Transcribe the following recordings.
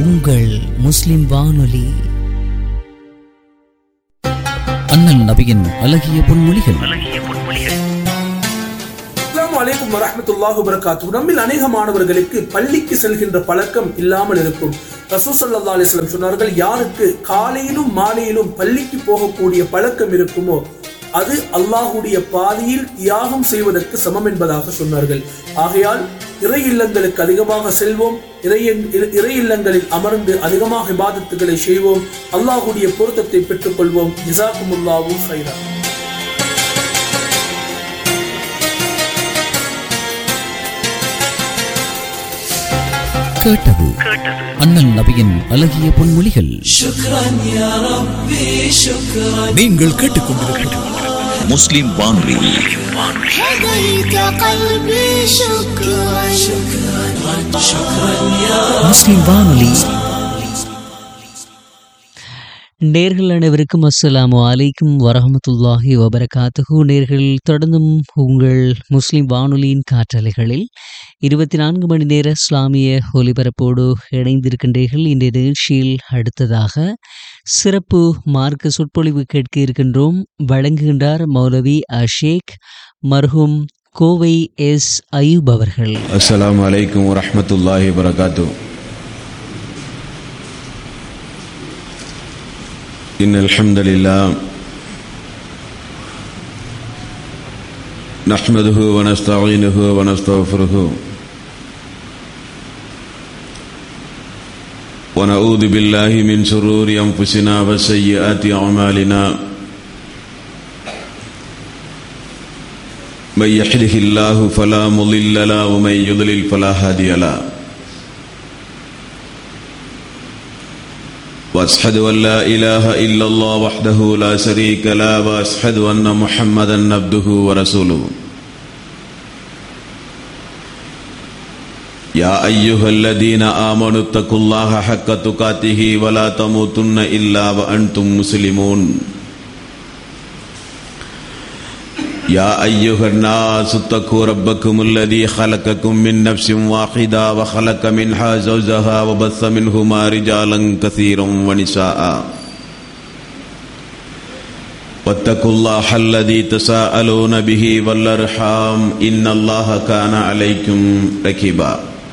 உங்கள் முஸ்லிம் வானொலி அண்ணல் நபியின் அழகிய பொன்மொழிகள் அஸ்ஸலாமு அலைக்கும் வரஹ்மத்துல்லாஹி வபரகாத்துஹு நம்மில் அநேக மாணவர்களுக்கு பள்ளிக்கு செல்கின்ற பழக்கம் இல்லாமல் இருக்கும் ரசூல் ஸல்லல்லாஹு அலைஹி வஸல்லம் சொன்னார்கள் யாருக்கு காலையிலும் மாலையிலும் பள்ளிக்கு போகக்கூடிய பழக்கம் இருக்குமோ அது அல்லாஹ்வுடைய பாதையில் தியாகம் செய்வதற்கு சமம் என்பதாக சொன்னார்கள் ஆகையால் இறை இல்லங்களுக்கு அதிகமாக செல்வோம் இறை இறை இல்லங்களில் அமர்ந்து அதிகமாக இபாதத்துகளை செய்வோம் அல்லாஹ்வுடைய பொருத்தத்தை பெற்றுக்கொள்வோம் ஜிசாக்குமுல்லாஹு ஹைரா கேட்டது அண்ணல் நபியின் அழகிய பொன்மொழிகள் நீங்கள் கேட்டுக்கொண்டிருப்பது முஸ்லிம் வானொலி هديت قلبي شكرا முஸ்லிம் வானொலி நேர்கள் அனைவருக்கும் அஸ்ஸலாமு அலைக்கும் வரஹமத்துல்லாஹி வபரகாத்துஹு நேர்கள் தொடர்ந்தும் உங்கள் முஸ்லிம் வானொலியின் காற்றலைகளில் இருபத்தி நான்கு மணி நேர இஸ்லாமிய ஒலிபரப்போடு இணைந்திருக்கின்றீர்கள் இந்த நிகழ்ச்சியில் அடுத்ததாக சிறப்பு மார்க்க சொற்பொழிவு கேட்க இருக்கின்றோம் வழங்குகின்றார் மௌலவி அஷேக் மர்ஹூம் கோவை எஸ் அயூப் அவர்கள் السلام عليكم ورحمة الله وبركاته إن الحمد لله نحمده ونستعينه ونستغفره ونعوذ بالله من شرور أنفسنا وسيئات أعمالنا من يحده الله فلا مضل له ومن يضلل فلا هادي له واشهد ان لا اله الا الله وحده لا شريك له واشهد ان محمدا عبده ورسوله يا ايها الذين امنوا اتقوا الله حق تقاته ولا تموتن الا وانتم مسلمون يا أيها الناس اتقوا ربكم الذي خلقكم من نفس واحدة وخلق منها زوجها وبث منهما رجالا كثيرا ونساء واتقوا الله الذي تساءلون به والأرحام إن الله كان عليكم ركيبا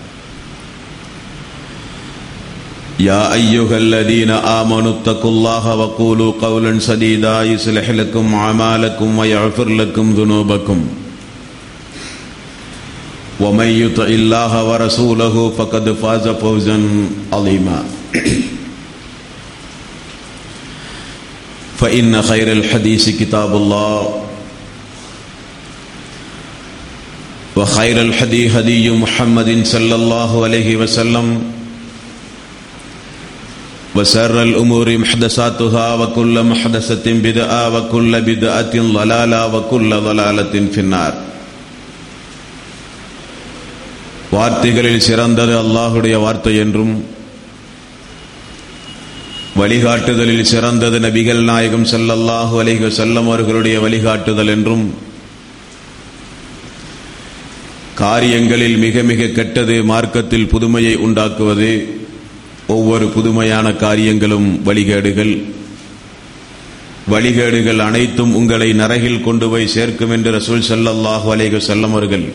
يا أيها الذين آمنوا اتقوا الله وقولوا قولا سديدا يصلح لكم أعمالكم ويغفر لكم ذنوبكم ومن يطع الله ورسوله فقد فاز فوزا عظيما فإن خير الحديث كتاب الله وخير الحدي هدي محمد صلى الله عليه وسلم وسر الأمور محدثاتها وكل محدثة بدعة وكل بدعة ضلالة وكل ضلالة في النار வார்த்தைகளில் சிறந்தது அல்லாஹுடைய வார்த்தை என்றும் வழிகாட்டுதலில் சிறந்தது நபிகள் நாயகம் ஸல்லல்லாஹு அலைஹி வஸல்லம் அவர்களுடைய வழிகாட்டுதல் என்றும் காரியங்களில் மிக மிக கெட்டது மார்க்கத்தில் புதுமையை உண்டாக்குவது ஒவ்வொரு புதுமையான காரியங்களும் வழிகேடுகள் வழிகேடுகள் அனைத்தும் உங்களை நரகில் கொண்டு போய் சேர்க்கும் என்று ரசூல் ஸல்லல்லாஹு அலைஹி வஸல்லம் அவர்கள்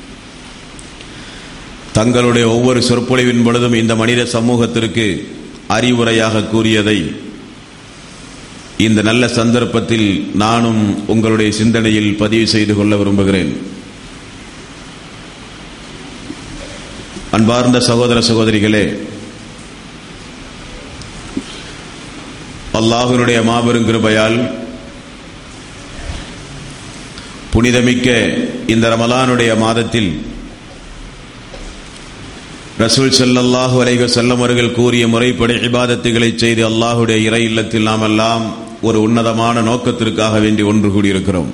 தங்களுடைய ஒவ்வொரு சொற்பொழிவின் பொழுதும் இந்த மனித சமூகத்திற்கு அறிவுரையாக கூறியதை இந்த நல்ல சந்தர்ப்பத்தில் நானும் உங்களுடைய சிந்தனையில் பதிவு செய்து கொள்ள விரும்புகிறேன் அன்பார்ந்த சகோதர சகோதரிகளே அல்லாஹினுடைய மாபெரும் கிருபையால் புனிதமிக்க இந்த ரமலானுடைய மாதத்தில் ரசூல் ஸல்லல்லாஹு அலைஹி வஸல்லம் அவர்கள் கூறிய முறைப்படி இபாதத்துகளை செய்து அல்லாஹுடைய இறை இல்லத்தில் நாம் எல்லாம் ஒரு உன்னதமான நோக்கத்திற்காக வேண்டி ஒன்று கூடியிருக்கிறோம்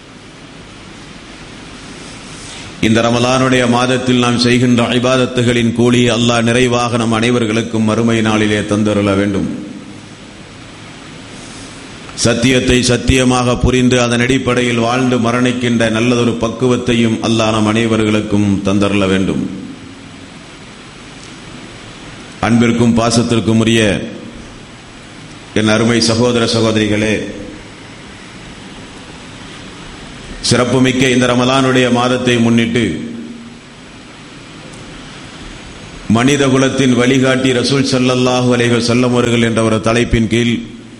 இந்த ரமலானுடைய மாதத்தில் நாம் செய்கின்ற இபாதத்துகளின் கூலி அல்லாஹ் நிறைவாக நம் அனைவர்களுக்கும் மறுமை நாளிலே தந்தருள வேண்டும் சத்தியத்தை சத்தியமாக புரிந்து அதன் அடிப்படையில் வாழ்ந்து மரணிக்கின்ற நல்லதொரு பக்குவத்தையும் அல்லாஹ் நம் அனைவர்களுக்கும் தந்தருள வேண்டும் அன்பிற்கும் பாசத்திற்கும் உரிய என் அருமை சகோதர சகோதரிகளே சிறப்புமிக்க இந்த ரமலானுடைய மாதத்தை முன்னிட்டு மனித குலத்தின் வழிகாட்டி ரசூல் ஸல்லல்லாஹு அலைஹி வஸல்லம் அவர்கள் என்ற ஒரு தலைப்பின் கீழ்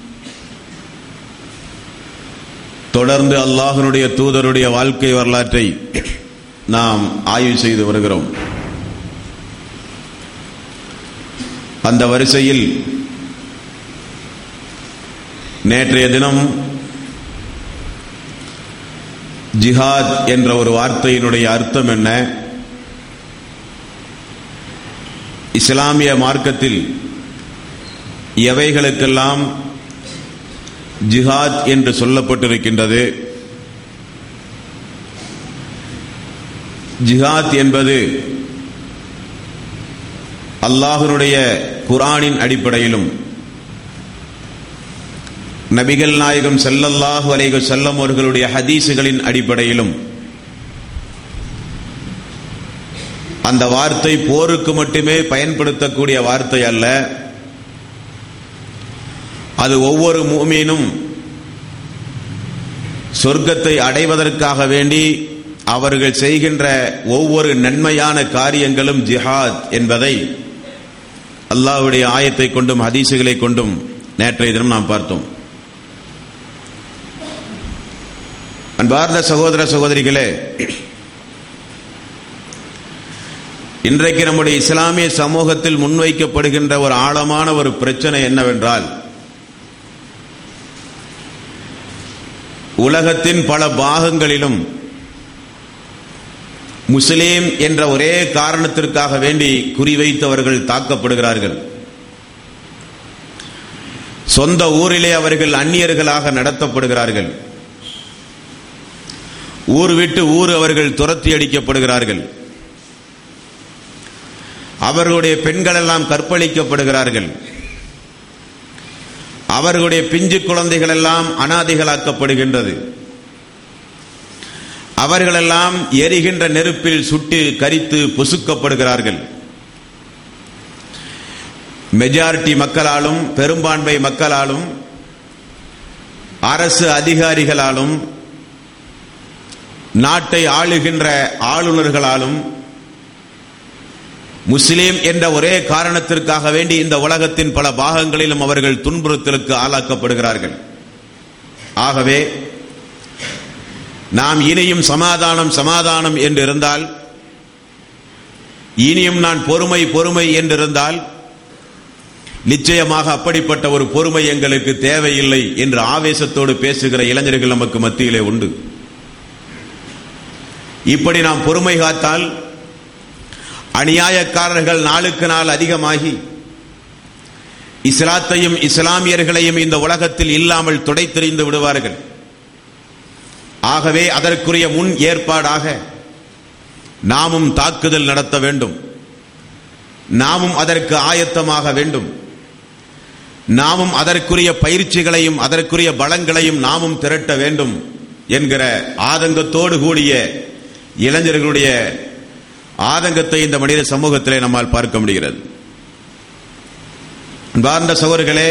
தொடர்ந்து அல்லாஹ்வினுடைய தூதருடைய வாழ்க்கை வரலாற்றை நாம் ஆய்வு செய்து வருகிறோம் அந்த வரிசையில் நேற்றைய தினம் ஜிஹாத் என்ற ஒரு வார்த்தையினுடைய அர்த்தம் என்ன இஸ்லாமிய மார்க்கத்தில் எவைகளுக்கெல்லாம் ஜிஹாத் என்று சொல்லப்பட்டிருக்கின்றது ஜிஹாத் என்பது அல்லாஹ்வினுடைய குரானின் அடிப்படையிலும் நபிகள் நாயகம் ஸல்லல்லாஹு அலைஹி வஸல்லம் அவர்களுடைய ஹதீஸுகளின் அடிப்படையிலும் அந்த வார்த்தை போருக்கு மட்டுமே பயன்படுத்தக்கூடிய வார்த்தை அல்ல அது ஒவ்வொரு மூமீனும் சொர்க்கத்தை அடைவதற்காக வேண்டி அவர்கள் செய்கின்ற ஒவ்வொரு நன்மையான காரியங்களும் ஜிஹாத் என்பதை அல்லாஹ்வுடைய ஆயத்தை கொண்டும் ஹதீசுகளை கொண்டும் நேற்றைய தினம் நாம் பார்த்தோம் அன்பார்ந்த சகோதர சகோதரிகளே இன்றைக்கு நம்முடைய இஸ்லாமிய சமூகத்தில் முன்வைக்கப்படுகின்ற ஒரு ஆழமான ஒரு பிரச்சனை என்னவென்றால் உலகத்தின் பல பாகங்களிலும் முஸ்லீம் என்ற ஒரே காரணத்திற்காக வேண்டி குறிவைத்தவர்கள் தாக்கப்படுகிறார்கள் சொந்த ஊரிலே அவர்கள் அந்நியர்களாக நடத்தப்படுகிறார்கள் ஊர் விட்டு ஊர் அவர்கள் துரத்தி அடிக்கப்படுகிறார்கள் அவர்களுடைய பெண்கள் எல்லாம் கற்பழிக்கப்படுகிறார்கள் அவர்களுடைய பிஞ்சு குழந்தைகள் எல்லாம் அனாதைகளாக்கப்படுகின்றது அவர்களெல்லாம் எரிகின்ற நெருப்பில் சுட்டு கரித்து பொசுக்கப்படுகிறார்கள் மெஜாரிட்டி மக்களாலும் பெரும்பான்மை மக்களாலும் அரசு அதிகாரிகளாலும் நாட்டை ஆளுகின்ற ஆளுநர்களாலும் முஸ்லீம் என்ற ஒரே காரணத்திற்காக வேண்டி இந்த உலகத்தின் பல பாகங்களிலும் அவர்கள் துன்புறுத்தலுக்கு ஆளாக்கப்படுகிறார்கள் ஆகவே நாம் இனியும் சமாதானம் சமாதானம் என்று இருந்தால் இனியும் நான் பொறுமை பொறுமை என்றிருந்தால் நிச்சயமாக அப்படிப்பட்ட ஒரு பொறுமை எங்களுக்கு தேவையில்லை என்று ஆவேசத்தோடு பேசுகிற இளைஞர்கள் நமக்கு மத்தியிலே உண்டு இப்படி நாம் பொறுமை காத்தால் அநியாயக்காரர்கள் நாளுக்கு நாள் அதிகமாகி இஸ்லாத்தையும் இஸ்லாமியர்களையும் இந்த உலகத்தில் இல்லாமல் துடைத்தெறிந்து விடுவார்கள் ஆகவே அதற்குரிய முன் ஏற்பாடாக நாமும் தாக்குதல் நடத்த வேண்டும் நாமும் அதற்கு ஆயத்தமாக வேண்டும் நாமும் அதற்குரிய பயிற்சிகளையும் அதற்குரிய பலங்களையும் நாமும் திரட்ட வேண்டும் என்கிற ஆதங்கத்தோடு கூடிய இளைஞர்களுடைய ஆதங்கத்தை இந்த மனித சமூகத்திலே நம்மால் பார்க்க முடிகிறது அன்பார்ந்த சகோதரர்களே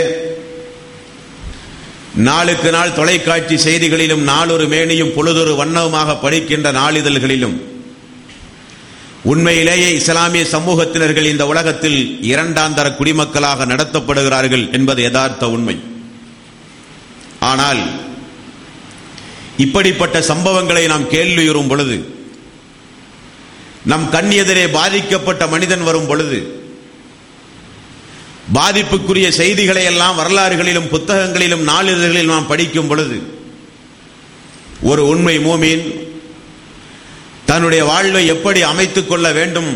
நாளுக்கு நாள் தொலைக்காட்சி செய்திகளிலும் நாளொரு மேனியும் பொழுதொரு வண்ணமாக படிக்கின்ற நாளிதழ்களிலும் உண்மையிலேயே இஸ்லாமிய சமூகத்தினர்கள் இந்த உலகத்தில் இரண்டாந்தர குடிமக்களாக நடத்தப்படுகிறார்கள் என்பது யதார்த்த உண்மை ஆனால் இப்படிப்பட்ட சம்பவங்களை நாம் கேள்வியுறும் பொழுது நம் கண் எதிரே பாதிக்கப்பட்ட மனிதன் வரும் பொழுது பாதிப்புக்குரிய செய்திகளை எல்லாம் வரலாறுகளிலும் புத்தகங்களிலும் நாளிதழ்களிலும் நாம் படிக்கும் பொழுது ஒரு உண்மை மூமீன் தன்னுடைய வாழ்வை எப்படி அமைத்துக் கொள்ள வேண்டும்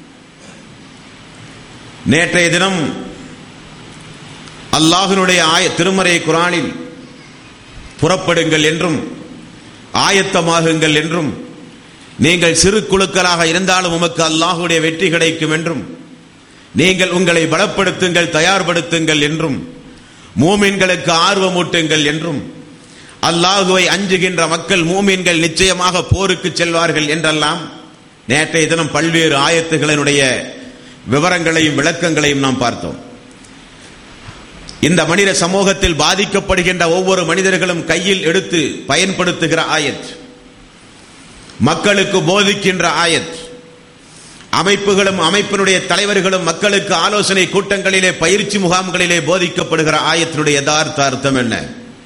நேற்றைய தினம் அல்லாஹினுடைய ஆய திருமறை குரானில் புறப்படுங்கள் என்றும் ஆயத்தமாகுங்கள் என்றும் நீங்கள் சிறு குழுக்களாக இருந்தாலும் உமக்கு அல்லாஹுடைய வெற்றி கிடைக்கும் என்றும் நீங்கள் உங்களை பலப்படுத்துங்கள் தயார்படுத்துங்கள் என்றும் மூமின்களுக்கு ஆர்வமூட்டுங்கள் என்றும் அல்லாஹுவை அஞ்சுகின்ற மக்கள் மூமின்கள் நிச்சயமாக போருக்கு செல்வார்கள் என்றெல்லாம் நேற்றைய தினம் பல்வேறு ஆயத்துகளினுடைய விவரங்களையும் விளக்கங்களையும் நாம் பார்த்தோம் இந்த மனித சமூகத்தில் பாதிக்கப்படுகின்ற ஒவ்வொரு மனிதர்களும் கையில் எடுத்து பயன்படுத்துகிற ஆயத் மக்களுக்கு போதிக்கின்ற ஆயத் அமைப்புகளும் அமைப்பினுடைய தலைவர்களும் மக்களுக்கு ஆலோசனை கூட்டங்களிலே பயிற்சி முகாம்களிலே போதிக்கப்படுகிற ஆயத்தினுடைய யதார்த்த அர்த்தம் என்ன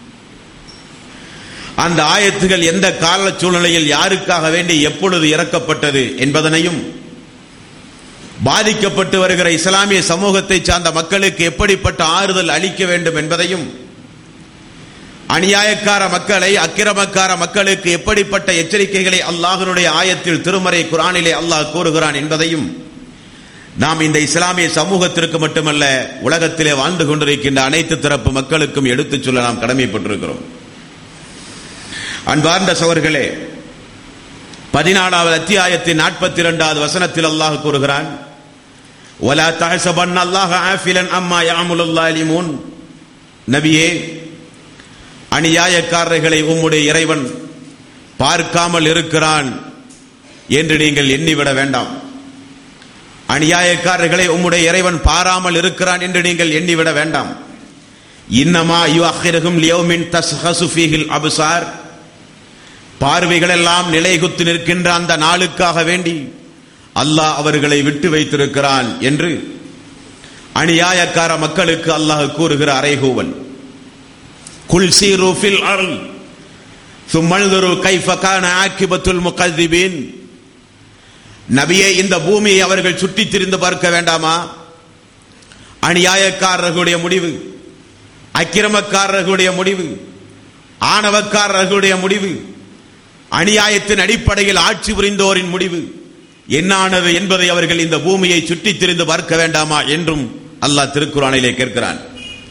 அந்த ஆயத்துகள் எந்த கால சூழ்நிலையில் யாருக்காக வேண்டி எப்பொழுது இறக்கப்பட்டது என்பதனையும் பாதிக்கப்பட்டு வருகிற இஸ்லாமிய சமூகத்தை சார்ந்த மக்களுக்கு எப்படிப்பட்ட ஆறுதல் அளிக்க வேண்டும் என்பதையும் அநியாயக்கார மக்களை அக்கிரமக்கார மக்களுக்கு எப்படிப்பட்ட எச்சரிக்கைகளை அல்லாஹனுடைய ஆயத்தில் திருமறை குரானிலே அல்லாஹ் கூறுகிறான் என்பதையும் நாம் இந்த இஸ்லாமிய சமூகத்திற்கு மட்டுமல்ல உலகத்திலே வாழ்ந்து கொண்டிருக்கின்ற அனைத்து தரப்பு மக்களுக்கும் எடுத்துச் சொல்ல நாம் கடமைப்பட்டிருக்கிறோம் அன்பார்ந்த சவர்களே பதினாலாவது அத்தியாயத்தின் நாற்பத்தி இரண்டாவது வசனத்தில் அல்லாஹ் கூறுகிறான் ولا تحسبن الله عافلا عما يعمل الظالمون நபியே அநியாயக்காரர்களை உம்முடைய இறைவன் பார்க்காமல் இருக்கிறான் என்று நீங்கள் எண்ணிவிட வேண்டாம் அநியாயக்காரர்களை உம்முடைய இறைவன் பாராமல் இருக்கிறான் என்று நீங்கள் எண்ணிவிட வேண்டாம் இன்னமா யு அஹிரகும் லியோமின் தஸ்ஹசு ஃபீஹில் அபுசார் பார்வைகள் எல்லாம் நிலைகுத்து நிற்கின்ற அந்த நாளுக்காக வேண்டி அல்லாஹ் அவர்களை விட்டு வைத்திருக்கிறான் என்று அநியாயக்கார மக்களுக்கு அல்லாஹ் கூறுகிற அறைகூவல் குல் சீரு ஃபில் அருள் சும்மல்துரு கைஃப கான ஆக்கிபத்துல் முகதிபீன் நபியே இந்த பூமியை அவர்கள் சுற்றித் திரிந்து பார்க்க வேண்டாமா அநியாயக்காரர்களுடைய முடிவு அக்கிரமக்காரர்களுடைய முடிவு ஆணவக்காரர்களுடைய முடிவு அநியாயத்தின் அடிப்படையில் ஆட்சி புரிந்தோரின் முடிவு என்னானது என்பதை அவர்கள் இந்த பூமியை சுற்றித் திரிந்து பார்க்க வேண்டாமா என்றும் அல்லாஹ் திருக்குறானிலே கேட்கிறான்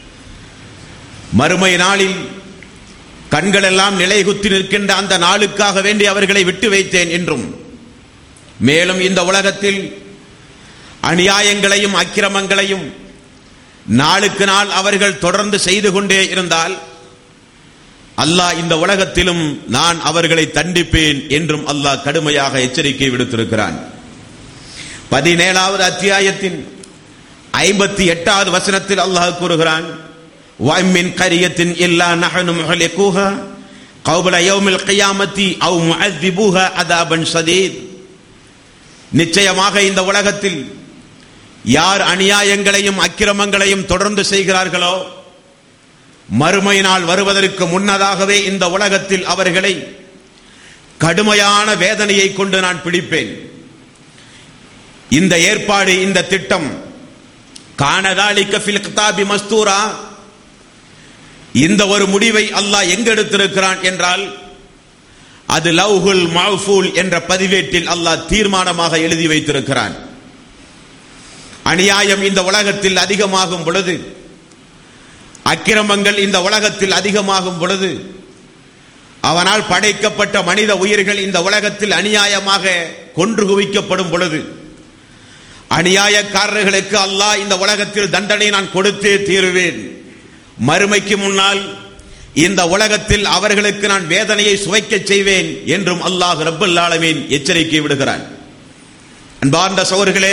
மறுமை நாளில் கண்கள் எல்லாம் நிலைகுத்தி நிற்கின்ற அந்த நாளுக்காக வேண்டி அவர்களை விட்டு வைத்தேன் என்றும் மேலும் இந்த உலகத்தில் அநியாயங்களையும் அக்கிரமங்களையும் நாளுக்கு நாள் அவர்கள் தொடர்ந்து செய்து கொண்டே இருந்தால் அல்லாஹ் இந்த உலகத்திலும் நான் அவர்களை தண்டிப்பேன் என்றும் அல்லாஹ் கடுமையாக எச்சரிக்கை விடுத்திருக்கிறான் பதினேழாவது அத்தியாயத்தின் ஐம்பத்தி எட்டாவது வசனத்தில் அல்லாஹ் கூறுகிறான் வாய்மின் கரியத்தின் இல்லா நகனு முகலிகூஹா கௌபல யௌமில் கியாமத்தி அவ் முஅத்திபூஹா அதாபன் சதீத் நிச்சயமாக இந்த உலகத்தில் யார் அநியாயங்களையும் அக்கிரமங்களையும் தொடர்ந்து செய்கிறார்களோ மறுமை நாள் வருவதற்கு முன்னதாகவே இந்த உலகத்தில் அவர்களை கடுமையான வேதனையை கொண்டு நான் பிடிப்பேன் இந்த ஏற்பாடு இந்த திட்டம் காணதாலிக்க ஃபில் கிதாபி மஸ்தூரா இந்த ஒரு முடிவை அல்லாஹ் எங்க எடுத்திருக்கிறான் என்றால் அது லவ்ஹுல் மஹ்ஃபூல் என்ற பதிவேட்டில் அல்லாஹ் தீர்மானமாக எழுதி வைத்திருக்கிறான் அநியாயம் இந்த உலகத்தில் அதிகமாகும் பொழுது அக்கிரமங்கள் இந்த உலகத்தில் அதிகமாகும் பொழுது அவனால் படைக்கப்பட்ட மனித உயிர்கள் இந்த உலகத்தில் அநியாயமாக கொன்று குவிக்கப்படும் பொழுது அநியாயக்காரர்களுக்கு அல்லாஹ் இந்த உலகத்தில் தண்டனை நான் கொடுத்தே தீருவேன் மறுமைக்கு முன்னால் இந்த உலகத்தில் அவர்களுக்கு நான் வேதனையை சுவைக்கச் செய்வேன் என்றும் அல்லாஹ் ரப்பல் ஆலமீன் எச்சரிக்கை விடுகிறான் அன்பார்ந்த சோர்களே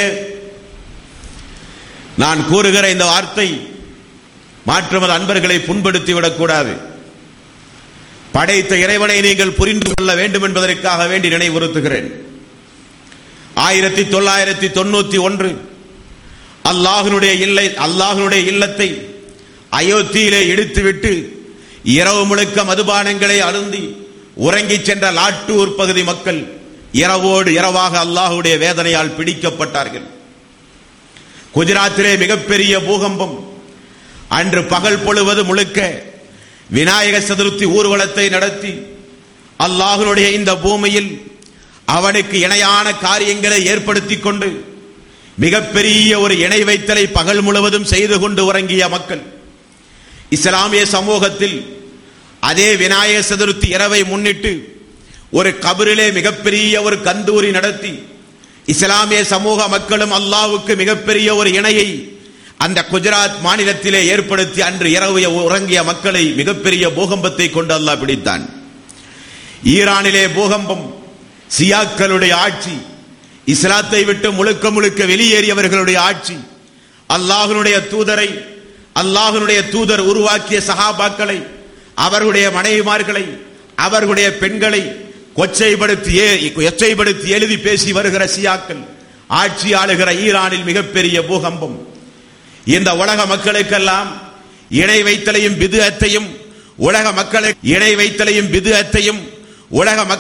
நான் கூறுகிற இந்த வார்த்தை மாற்றுமது அன்பர்களை புண்படுத்தி விடக்கூடாது படைத்த இறைவனை நீங்கள் புரிந்து கொள்ள வேண்டும் என்பதற்காக வேண்டி நினைவுறுத்துகிறேன் ஆயிரத்தி தொள்ளாயிரத்தி தொண்ணூத்தி ஒன்று அல்லாஹனுடைய இல்லை அல்லாஹனுடைய இல்லத்தை அயோத்தியிலே இடித்துவிட்டு இரவு முழுக்க மதுபானங்களை அருந்தி உறங்கிச் சென்ற லாட்டூர் பகுதி மக்கள் இரவோடு இரவாக அல்லாஹுடைய வேதனையால் பிடிக்கப்பட்டார்கள் குஜராத்திலே மிகப்பெரிய பூகம்பம் அன்று பகல் பொழுவது முழுக்க விநாயக சதுர்த்தி ஊர்வலத்தை நடத்தி அல்லாஹனுடைய இந்த பூமியில் அவனுக்கு இணையான காரியங்களை ஏற்படுத்திக் கொண்டு மிகப்பெரிய ஒரு இணை வைத்தலை பகல் முழுவதும் செய்து கொண்டு உறங்கிய மக்கள் இஸ்லாமிய சமூகத்தில் அதே விநாயக சதுர்த்தி இரவை முன்னிட்டு ஒரு கபரிலே மிகப்பெரிய ஒரு கந்தூரி நடத்தி இஸ்லாமிய சமூக மக்களும் அல்லாவுக்கு மிகப்பெரிய ஒரு இணையை அந்த குஜராத் மாநிலத்திலே ஏற்படுத்தி அன்று இரவு உறங்கிய மக்களை மிகப்பெரிய பூகம்பத்தை கொண்டு அல்லாஹ் பிடித்தான் ஈரானிலே பூகம்பம் சியாக்களுடைய ஆட்சி இஸ்லாத்தை விட்டு முழுக்க முழுக்க வெளியேறியவர்களுடைய ஆட்சி அல்லாஹ்வினுடைய தூதரை அல்லாஹ்வினுடைய தூதர் உருவாக்கிய சஹாபாக்களை அவர்களுடைய மனைவிமார்களை அவர்களுடைய பெண்களை கொச்சைப்படுத்தி ஏ- கொச்சைப்படுத்தி எழுதி பேசி வருகிற சியாக்கள் ஆட்சி ஆளுகிற ஈரானில் மிகப்பெரிய பூகம்பம் இந்த உலக மக்களுக்கெல்லாம் இணை வைத்தலையும் பிதுஅத்தையும் உலக மக்களை இணை வைத்தலையும் பிதுஅத்தையும் உலக மக்கள்